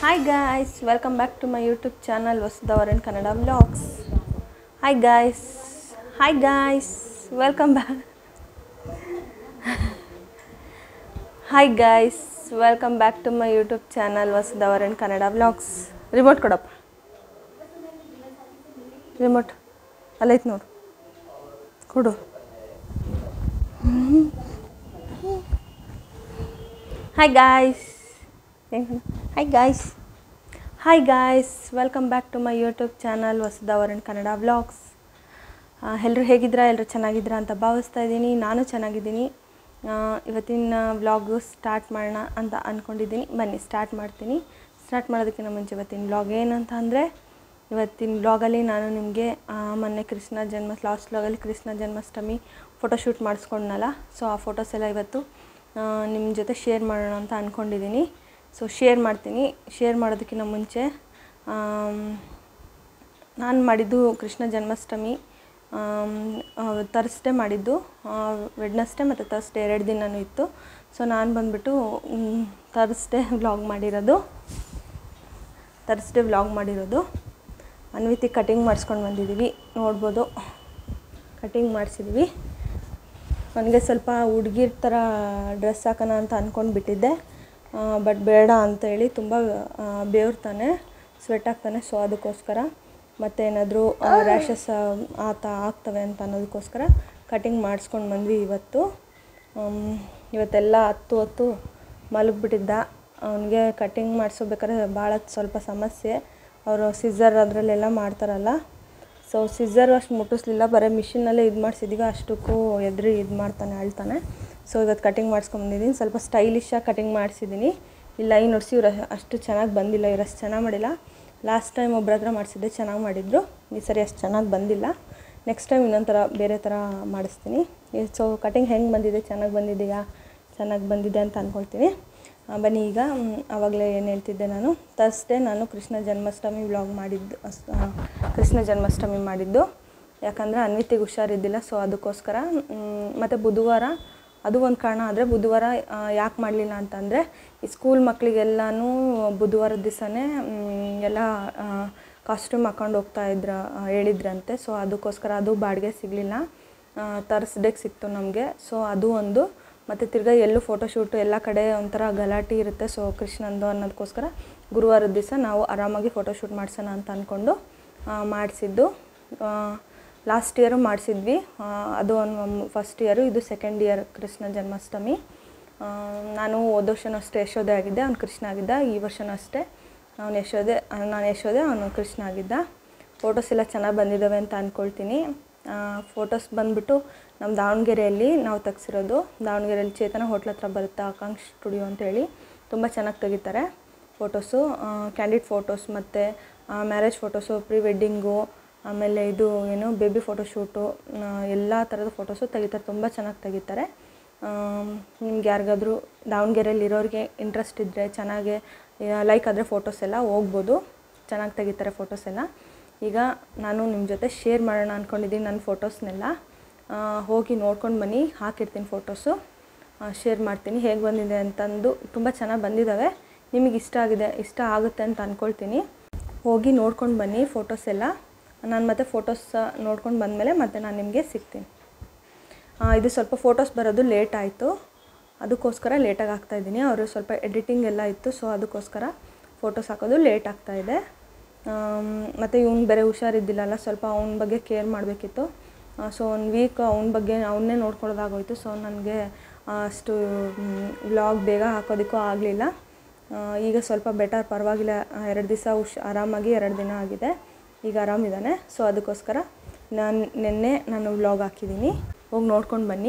hi guys welcome back to my YouTube channel Vasudavar in Kannada vlogs hi guys hi guys welcome back hi guys welcome back to my YouTube channel Vasudavar in Kannada vlogs remote ಕೊಡಪ್ಪ remote ಅಲ್ಲೈತೆ ನೋಡು ಕೊಡು hi guys hi guys hi guys welcome back to my YouTube channel ವಸುದವರನ್ Kannada vlogs ಎಲ್ಲರೂ ಹೇಗಿದ್ದೀರಾ ಎಲ್ಲರೂ ಚೆನ್ನಾಗಿದ್ದೀರಾ ಅಂತ ಭಾವಿಸ್ತಾ ಇದ್ದೀನಿ ನಾನು ಚೆನ್ನಾಗಿದ್ದೀನಿ ಆ, ಇವತ್ತಿನ ವ್ಲಾಗು ಸ್ಟಾರ್ಟ್ ಮಾಡೋಣ ಅಂತ ಅಂದ್ಕೊಂಡಿದ್ದೀನಿ ಬನ್ನಿ ಸ್ಟಾರ್ಟ್ ಮಾಡ್ತೀನಿ ಸ್ಟಾರ್ಟ್ ಮಾಡೋದಕ್ಕಿಂತ ಮುಂಚೆ ಇವತ್ತಿನ ವ್ಲಾಗ್ ಏನಂತ ಅಂದರೆ ಇವತ್ತಿನ ವ್ಲಾಗಲ್ಲಿ ನಾನು ನಿಮಗೆ ಮೊನ್ನೆ ಕೃಷ್ಣ ಜನ್ಮ ಲಾಸ್ಟ್ ವ್ಲಾಗಲ್ಲಿ ಕೃಷ್ಣ ಜನ್ಮಾಷ್ಟಮಿ ಫೋಟೋಶೂಟ್ ಮಾಡಿಸ್ಕೊಂಡ್ನಲ್ಲ ಸೊ ಆ ಫೋಟೋಸ್ ಎಲ್ಲ ಇವತ್ತು ನಿಮ್ಮ ಜೊತೆ ಶೇರ್ ಮಾಡೋಣ ಅಂತ ಅಂದ್ಕೊಂಡಿದ್ದೀನಿ ಸೊ ಶೇರ್ ಮಾಡ್ತೀನಿ ಶೇರ್ ಮಾಡೋದಕ್ಕಿಂತ ಮುಂಚೆ ನಾನು ಮಾಡಿದ್ದು ಕೃಷ್ಣ ಜನ್ಮಾಷ್ಟಮಿ ತರ್ಸ್ಡೇ ಮಾಡಿದ್ದು ವೆಡ್ನಸ್ಡೇ ಮತ್ತು ತರ್ಸ್ಡೇ ಎರಡು ದಿನವೂ ಇತ್ತು ಸೊ ನಾನು ಬಂದುಬಿಟ್ಟು ತರ್ಸ್ಡೇ ವ್ಲಾಗ್ ಮಾಡಿರೋದು ತರ್ಸ್ಡೇ ವ್ಲಾಗ್ ಮಾಡಿರೋದು ಅನ್ವಿತಿ ಕಟಿಂಗ್ ಮಾಡಿಸ್ಕೊಂಡು ಬಂದಿದ್ದೀವಿ ನೋಡ್ಬೋದು ಕಟಿಂಗ್ ಮಾಡಿಸಿದ್ವಿ ನನಗೆ ಸ್ವಲ್ಪ ಹುಡುಗಿರ್ ಥರ ಡ್ರೆಸ್ ಹಾಕೋಣ ಅಂತ ಅಂದ್ಕೊಂಡು ಬಿಟ್ಟಿದ್ದೆ ಬಟ್ ಬೇಡ ಅಂತೇಳಿ ತುಂಬ ಬೇವ್ರ್ತಾನೆ ಸ್ವೆಟ್ ಆಗ್ತಾನೆ ಸೊ ಅದಕ್ಕೋಸ್ಕರ ಮತ್ತು ಏನಾದರೂ ರ್ಯಾಷಸ್ ಆತ ಆಗ್ತವೆ ಅಂತ ಅನ್ನೋದಕ್ಕೋಸ್ಕರ ಕಟಿಂಗ್ ಮಾಡಿಸ್ಕೊಂಡು ಬಂದ್ವಿ ಇವತ್ತು ಆಮ್, ಇವತ್ತೆಲ್ಲ ಹತ್ತು ಹೊತ್ತು ಮಲಗಿಬಿಟ್ಟಿದ್ದ ಅವನಿಗೆ ಕಟಿಂಗ್ ಮಾಡಿಸ್ಬೇಕಾದ್ರೆ ಭಾಳ ಸ್ವಲ್ಪ ಸಮಸ್ಯೆ ಅವರು ಸಿಝರ್ ಅದರಲ್ಲೆಲ್ಲ ಮಾಡ್ತಾರಲ್ಲ ಸೊ ಸಿಝರ್ ಅಷ್ಟು ಮುಟ್ಟಿಸ್ಲಿಲ್ಲ ಬರೀ ಮಿಷಿನಲ್ಲೇ ಇದು ಮಾಡಿಸಿದ್ದೀವಿ ಅಷ್ಟಕ್ಕೂ ಎದುರು ಇದು ಮಾಡ್ತಾನೆ ಅಳ್ತಾನೆ ಸೊ ಇವತ್ತು ಕಟಿಂಗ್ ಮಾಡಿಸ್ಕೊಂಬಂದಿದ್ದೀನಿ ಸ್ವಲ್ಪ ಸ್ಟೈಲಿಶಾಗಿ ಕಟಿಂಗ್ ಮಾಡಿಸಿದ್ದೀನಿ ಈ ಲೈನ್ ಹೊಡ್ಸಿ ಇವ್ರು ಅಷ್ಟು ಚೆನ್ನಾಗಿ ಬಂದಿಲ್ಲ ಇವ್ರು ಅಷ್ಟು ಚೆನ್ನಾಗಿ ಮಾಡಿಲ್ಲ ಲಾಸ್ಟ್ ಟೈಮ್ ಒಬ್ರ ಹತ್ರ ಮಾಡಿಸಿದ್ದೆ ಚೆನ್ನಾಗಿ ಮಾಡಿದ್ರು ಈ ಸರಿ ಅಷ್ಟು ಚೆನ್ನಾಗಿ ಬಂದಿಲ್ಲ ನೆಕ್ಸ್ಟ್ ಟೈಮ್ ಇನ್ನೊಂದು ಥರ ಬೇರೆ ಥರ ಮಾಡಿಸ್ತೀನಿ ಸೊ ಕಟಿಂಗ್ ಹೆಂಗೆ ಬಂದಿದೆ ಚೆನ್ನಾಗಿ ಬಂದಿದೆಯಾ ಚೆನ್ನಾಗಿ ಬಂದಿದೆ ಅಂತ ಅಂದ್ಕೊಳ್ತೀನಿ ಆ, ಬನ್ನಿ ಈಗ ಆವಾಗಲೇ ಏನು ಹೇಳ್ತಿದ್ದೆ ನಾನು ತರ್ಸ್ಡೇ ನಾನು ಕೃಷ್ಣ ಜನ್ಮಾಷ್ಟಮಿ ವ್ಲಾಗ್ ಮಾಡಿದ್ದು ಅಸ್- ಆ, ಕೃಷ್ಣ ಜನ್ಮಾಷ್ಟಮಿ ಮಾಡಿದ್ದು ಯಾಕಂದರೆ ಅನ್ವಿತಿಗೆ ಹುಷಾರಿದ್ದಿಲ್ಲ ಸೊ ಅದಕ್ಕೋಸ್ಕರ ಮತ್ತು ಬುಧವಾರ ಅದು ಒಂದು ಕಾರಣ ಆದರೆ ಬುಧವಾರ ಯಾಕೆ ಮಾಡಲಿಲ್ಲ ಅಂತಂದರೆ ಈ ಸ್ಕೂಲ್ ಮಕ್ಕಳಿಗೆಲ್ಲನೂ ಬುಧವಾರದ ದಿವಸನೇ ಎಲ್ಲ ಕಾಸ್ಟ್ಯೂಮ್ ಹಾಕೊಂಡು ಹೋಗ್ತಾ ಇದ್ರ ಆ, ಹೇಳಿದ್ರಂತೆ ಸೊ ಅದಕ್ಕೋಸ್ಕರ ಅದು ಬಾಡಿಗೆ ಸಿಗಲಿಲ್ಲ ತರ್ಸ್ಡೇಗೆ ಸಿಕ್ತು ನಮಗೆ ಸೊ ಅದು ಒಂದು ಮತ್ತು ತಿರ್ಗಾ ಎಲ್ಲೂ ಫೋಟೋಶೂಟು ಎಲ್ಲ ಕಡೆ ಒಂಥರ ಗಲಾಟೆ ಇರುತ್ತೆ ಸೊ ಕೃಷ್ಣಂದು ಅನ್ನೋದಕ್ಕೋಸ್ಕರ ಗುರುವಾರದ ದಿವಸ ನಾವು ಆರಾಮಾಗಿ ಫೋಟೋಶೂಟ್ ಮಾಡಿಸೋಣ ಅಂತ ಅಂದ್ಕೊಂಡು ಮಾಡಿಸಿದ್ದು ಲಾಸ್ಟ್ ಇಯರು ಮಾಡಿಸಿದ್ವಿ ಅದು ಒಂದು ಫಸ್ಟ್ ಇಯರು ಇದು ಸೆಕೆಂಡ್ ಇಯರ್ ಕೃಷ್ಣ ಜನ್ಮಾಷ್ಟಮಿ ಆ, ನಾನು ಹೋದ ವರ್ಷನೂ ಅಷ್ಟೇ ಯಶೋದೆ ಆಗಿದ್ದೆ ಅವ್ನು ಕೃಷ್ಣ ಆಗಿದ್ದ ಈ ವರ್ಷನೂ ಅಷ್ಟೇ ಅವ್ನು ಯಶೋದೆ ನಾನು ಯಶೋದೆ ಅವನು ಕೃಷ್ಣ ಆಗಿದ್ದ ಫೋಟೋಸ್ ಎಲ್ಲ ಚೆನ್ನಾಗಿ ಬಂದಿದ್ದಾವೆ ಅಂತ ಅಂದ್ಕೊಳ್ತೀನಿ ಫೋಟೋಸ್ ಬಂದುಬಿಟ್ಟು ನಮ್ಮ ದಾವಣಗೆರೆಯಲ್ಲಿ ನಾವು ತೆಗ್ಸಿರೋದು ದಾವಣಗೆರೆಯಲ್ಲಿ ಚೇತನ ಹೋಟ್ಲ್ ಹತ್ರ ಬರುತ್ತೆ ಆಕಾಂಕ್ಷ ಸ್ಟುಡಿಯೋ ಅಂತೇಳಿ ತುಂಬ ಚೆನ್ನಾಗಿ ತೆಗಿತಾರೆ ಫೋಟೋಸು ಕ್ಯಾಂಡಿಡ್ ಫೋಟೋಸ್ ಮತ್ತು ಮ್ಯಾರೇಜ್ ಫೋಟೋಸು ಪ್ರೀ ವೆಡ್ಡಿಂಗು ಆಮೇಲೆ ಇದು ಏನು ಬೇಬಿ ಫೋಟೋಶೂಟು ಎಲ್ಲ ಥರದ ಫೋಟೋಸು ತೆಗಿತಾರೆ ತುಂಬ ಚೆನ್ನಾಗಿ ತೆಗಿತಾರೆ ನಿಮ್ಗೆ ಯಾರಿಗಾದ್ರೂ ದಾವಣಗೆರೆಯಲ್ಲಿ ಇರೋರಿಗೆ ಇಂಟ್ರೆಸ್ಟ್ ಇದ್ದರೆ ಚೆನ್ನಾಗಿ ಲೈಕ್ ಆದರೆ ಫೋಟೋಸ್ ಎಲ್ಲ ಹೋಗ್ಬೋದು ಚೆನ್ನಾಗಿ ತೆಗಿತಾರೆ ಫೋಟೋಸ್ ಎಲ್ಲ ಈಗ ನಾನು ನಿಮ್ಮ ಜೊತೆ ಶೇರ್ ಮಾಡೋಣ ಅಂದ್ಕೊಂಡಿದ್ದೀನಿ ನನ್ನ ಫೋಟೋಸ್ನೆಲ್ಲ ಆ, ಹೋಗಿ ನೋಡ್ಕೊಂಡು ಬನ್ನಿ ಹಾಕಿರ್ತೀನಿ ಫೋಟೋಸು ಶೇರ್ ಮಾಡ್ತೀನಿ ಹೇಗೆ ಬಂದಿದೆ ಅಂತಂದು ತುಂಬ ಚೆನ್ನಾಗಿ ಬಂದಿದ್ದಾವೆ ನಿಮಗೆ ಇಷ್ಟ ಆಗಿದೆ ಇಷ್ಟ ಆಗುತ್ತೆ ಅಂತ ಅಂದ್ಕೊಳ್ತೀನಿ ಹೋಗಿ ನೋಡ್ಕೊಂಡು ಬನ್ನಿ ಫೋಟೋಸ್ ಎಲ್ಲ ನಾನು ಮತ್ತೆ ಫೋಟೋಸ್ ನೋಡ್ಕೊಂಡು ಬಂದಮೇಲೆ ಮತ್ತೆ ನಾನು ನಿಮಗೆ ಸಿಗ್ತೀನಿ ಆ, ಇದು ಸ್ವಲ್ಪ ಫೋಟೋಸ್ ಬರೋದು ಲೇಟ್ ಆಯಿತು ಅದಕ್ಕೋಸ್ಕರ ಲೇಟಾಗಿ ಹಾಕ್ತಾಯಿದ್ದೀನಿ ಅವರು ಸ್ವಲ್ಪ ಎಡಿಟಿಂಗ್ ಎಲ್ಲ ಇತ್ತು ಸೊ ಅದಕ್ಕೋಸ್ಕರ ಫೋಟೋಸ್ ಹಾಕೋದು ಲೇಟ್ ಆಗ್ತಾಯಿದೆ ಮತ್ತು ಇವ್ನು ಬೇರೆ ಹುಷಾರಿದ್ದಿಲ್ಲಲ್ಲ ಸ್ವಲ್ಪ ಅವನ ಬಗ್ಗೆ ಕೇರ್ ಮಾಡಬೇಕಿತ್ತು ಸೊ ಒಂದು ವೀಕ್ ಅವನ ಬಗ್ಗೆ ಅವನ್ನೇ ನೋಡ್ಕೊಳ್ಳೋದಾಗೋಯ್ತು ಸೊ ನನಗೆ ಅಷ್ಟು ವ್ಲಾಗ್ ಬೇಗ ಹಾಕೋದಕ್ಕೂ ಆಗಲಿಲ್ಲ ಈಗ ಸ್ವಲ್ಪ ಬೆಟರ್ ಪರವಾಗಿಲ್ಲ ಎರಡು ದಿವಸ ಹುಷ್ ಆರಾಮಾಗಿ ಎರಡು ದಿನ ಆಗಿದೆ ಈಗ ಆರಾಮಿದ್ದಾನೆ ಸೊ ಅದಕ್ಕೋಸ್ಕರ ನಾನು ನಿನ್ನೆ ನಾನು ವ್ಲಾಗ್ ಹಾಕಿದ್ದೀನಿ ಹೋಗಿ ನೋಡ್ಕೊಂಡು ಬನ್ನಿ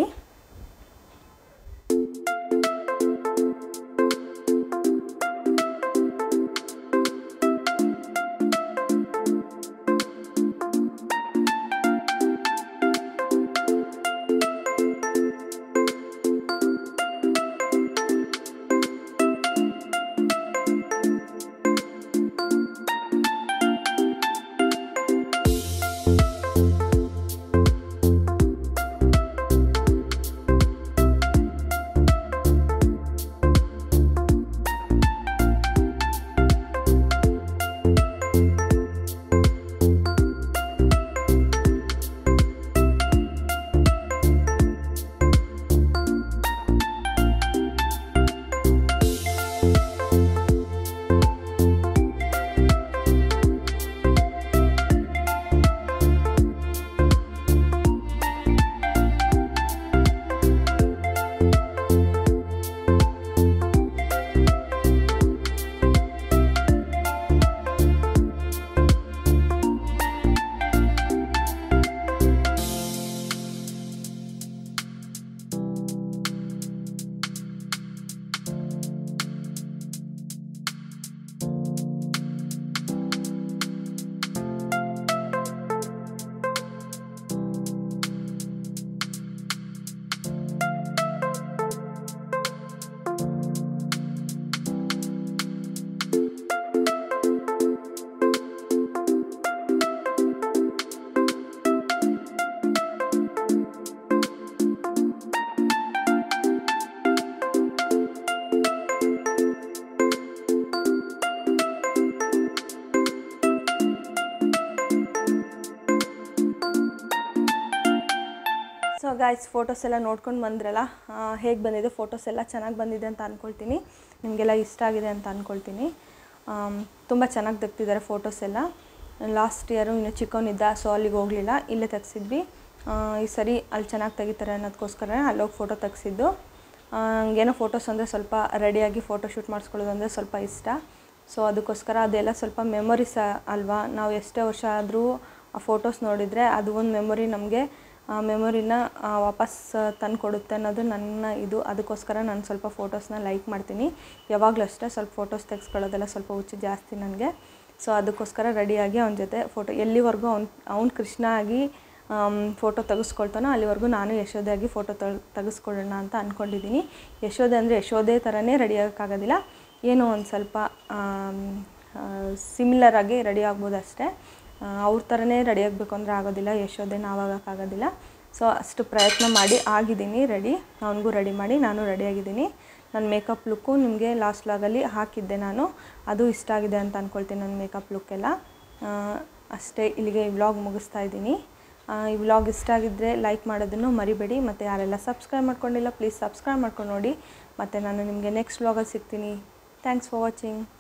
ಸೊ ಗಾಯ್ಸ್ ಫೋಟೋಸ್ ಎಲ್ಲ ನೋಡ್ಕೊಂಡು ಬಂದ್ರಲ್ಲ ಹೇಗೆ ಬಂದಿದೆ ಫೋಟೋಸ್ ಎಲ್ಲ ಚೆನ್ನಾಗಿ ಬಂದಿದೆ ಅಂತ ಅಂದ್ಕೊಳ್ತೀನಿ ನಿಮಗೆಲ್ಲ ಇಷ್ಟ ಆಗಿದೆ ಅಂತ ಅಂದ್ಕೊಳ್ತೀನಿ ತುಂಬ ಚೆನ್ನಾಗಿ ತೆಗ್ದಿದ್ದಾರೆ ಫೋಟೋಸ್ ಎಲ್ಲ ಲಾಸ್ಟ್ ಇಯರು ಇನ್ನು ಚಿಕ್ಕವನಿದ್ದ ಸೊ ಅಲ್ಲಿಗೆ ಹೋಗಲಿಲ್ಲ ಇಲ್ಲೇ ತೆಗ್ಸಿದ್ವಿ ಆ, ಈ ಸರಿ ಅಲ್ಲಿ ಚೆನ್ನಾಗಿ ತೆಗಿತಾರೆ ಅನ್ನೋದಕ್ಕೋಸ್ಕರ ಅಲ್ಲೋಗಿ ಫೋಟೋ ತೆಗ್ಸಿದ್ದು ಆ, ನನಗೇನೋ ಫೋಟೋಸ್ ಅಂದರೆ ಸ್ವಲ್ಪ ರೆಡಿಯಾಗಿ ಫೋಟೋ ಶೂಟ್ ಮಾಡಿಸ್ಕೊಳ್ಳೋದು ಅಂದರೆ ಸ್ವಲ್ಪ ಇಷ್ಟ ಸೊ ಅದಕ್ಕೋಸ್ಕರ ಅದೆಲ್ಲ ಸ್ವಲ್ಪ ಮೆಮೊರೀಸ್ ಅಲ್ವಾ ನಾವು ಎಷ್ಟೇ ವರ್ಷ ಆದರೂ ಆ ಫೋಟೋಸ್ ನೋಡಿದರೆ ಅದು ಒಂದು ಮೆಮೊರಿ ನಮಗೆ ಆ ಮೆಮೊರಿನ ವಾಪಸ್ ತಂದು ಕೊಡುತ್ತೆ ಅನ್ನೋದು ನನ್ನ ಇದು ಅದಕ್ಕೋಸ್ಕರ ನಾನು ಸ್ವಲ್ಪ ಫೋಟೋಸ್ನ ಲೈಕ್ ಮಾಡ್ತೀನಿ ಯಾವಾಗಲೂ ಅಷ್ಟೇ ಸ್ವಲ್ಪ ಫೋಟೋಸ್ ತೆಗೆಸ್ಕೊಳ್ಳೋದೆಲ್ಲ ಸ್ವಲ್ಪ ಹುಚ್ಚು ಜಾಸ್ತಿ ನನಗೆ ಸೊ ಅದಕ್ಕೋಸ್ಕರ ರೆಡಿಯಾಗಿ ಅವನ ಜೊತೆ ಫೋಟೋ ಎಲ್ಲಿವರೆಗೂ ಅವ್ನು ಅವ್ನು ಕೃಷ್ಣ ಆಗಿ ಫೋಟೋ ತೆಗೆಸ್ಕೊಳ್ತಾನೋ ಅಲ್ಲಿವರೆಗೂ ನಾನು ಯಶೋದೆ ಆಗಿ ಫೋಟೋ ತೆಗೆಸ್ಕೊಳ್ಳೋಣ ಅಂತ ಅಂದ್ಕೊಂಡಿದ್ದೀನಿ ಯಶೋದೆ ಅಂದರೆ ಯಶೋದೆ ಥರನೇ ರೆಡಿ ಆಗೋಕ್ಕಾಗೋದಿಲ್ಲ ಏನೋ ಒಂದು ಸ್ವಲ್ಪ ಸಿಮಿಲರ್ ಆಗಿ ರೆಡಿ ಆಗ್ಬೋದು ಅಷ್ಟೇ ಅವ್ರ ಥರನೇ ರೆಡಿ ಆಗಬೇಕು ಅಂದರೆ ಆಗೋದಿಲ್ಲ ಯಶೋದೆ ನಾವಾಗೋಕ್ಕಾಗೋದಿಲ್ಲ ಸೊ ಅಷ್ಟು ಪ್ರಯತ್ನ ಮಾಡಿ ಆಗಿದ್ದೀನಿ ರೆಡಿ ಅವನಿಗೂ ರೆಡಿ ಮಾಡಿ ನಾನು ರೆಡಿಯಾಗಿದ್ದೀನಿ ನನ್ನ ಮೇಕಪ್ ಲುಕ್ಕು ನಿಮಗೆ ಲಾಸ್ಟ್ ಲಾಗಲ್ಲಿ ಹಾಕಿದ್ದೆ ನಾನು ಅದು ಇಷ್ಟ ಆಗಿದೆ ಅಂತ ಅಂದ್ಕೊಳ್ತೀನಿ ನನ್ನ ಮೇಕಪ್ ಲುಕ್ಕೆಲ್ಲ ಆ, ಅಷ್ಟೇ ಇಲ್ಲಿಗೆ ಈ ವ್ಲಾಗ್ ಮುಗಿಸ್ತಾ ಇದ್ದೀನಿ ಆ, ಈ ವ್ಲಾಗ್ ಇಷ್ಟ ಆಗಿದ್ದರೆ ಲೈಕ್ ಮಾಡೋದನ್ನು ಮರಿಬೇಡಿ ಮತ್ತು ಯಾರೆಲ್ಲ ಸಬ್ಸ್ಕ್ರೈಬ್ ಮಾಡ್ಕೊಂಡಿಲ್ಲ ಪ್ಲೀಸ್ ಸಬ್ಸ್ಕ್ರೈಬ್ ಮಾಡ್ಕೊಂಡು ನೋಡಿ ಮತ್ತು ನಾನು ನಿಮಗೆ ನೆಕ್ಸ್ಟ್ ವ್ಲಾಗಲ್ಲಿ ಸಿಗ್ತೀನಿ ಥ್ಯಾಂಕ್ಸ್ ಫಾರ್ ವಾಚಿಂಗ್